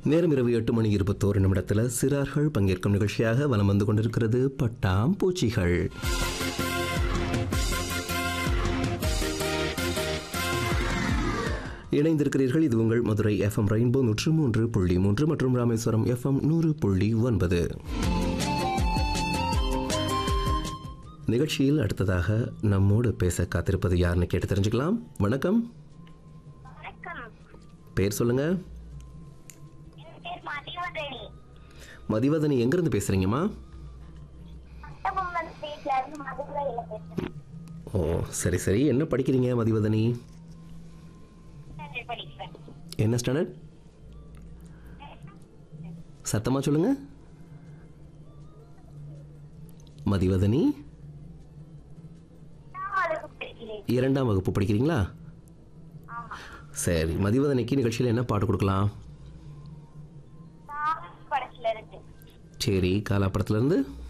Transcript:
நேரம் இரவு எட்டு மணி இருபத்தோரு நிமிடத்தில் சிறார்கள் பங்கேற்கும் நிகழ்ச்சியாக வலம் வந்து கொண்டிருக்கிறது பட்டாம் பூச்சிகள் இணைந்திருக்கிறீர்கள் இது உங்கள் மதுரை எஃப்எம் ரெயின்போ நூற்று மூன்று புள்ளி மூன்று மற்றும் ராமேஸ்வரம் எஃப்எம் நூறு புள்ளி ஒன்பது நிகழ்ச்சியில் அடுத்ததாக நம்மோடு பேச காத்திருப்பது யாருன்னு கேட்டு தெரிஞ்சுக்கலாம் வணக்கம் வணக்கம் பேர் சொல்லுங்க என் பேர் மதிவதனி மதிவதனி எங்கேருந்து பேசுறீங்கம்மா கட்டபொம்மன் ஸ்ட்ரீட்ல இருந்து மதுரையில பேசுறேன் ஓ சரி சரி என்ன படிக்கிறீங்க மதிவதனி ஸ்டாண்டர்ட் படிக்கிறேன் என்ன ஸ்டாண்டர்ட் சத்தமா சொல்லுங்க மதிவதனி நான் வகுப்பு படிக்கிறேன் இரண்டாம் வகுப்பு படிக்கிறீங்களா ஆமா சரி மதிவதனிக்கு நிகழ்ச்சியில் என்ன பாட்டு கொடுக்கலாம் நான் படத்துல இருக்கு சரி காலாப்படத்துலேருந்து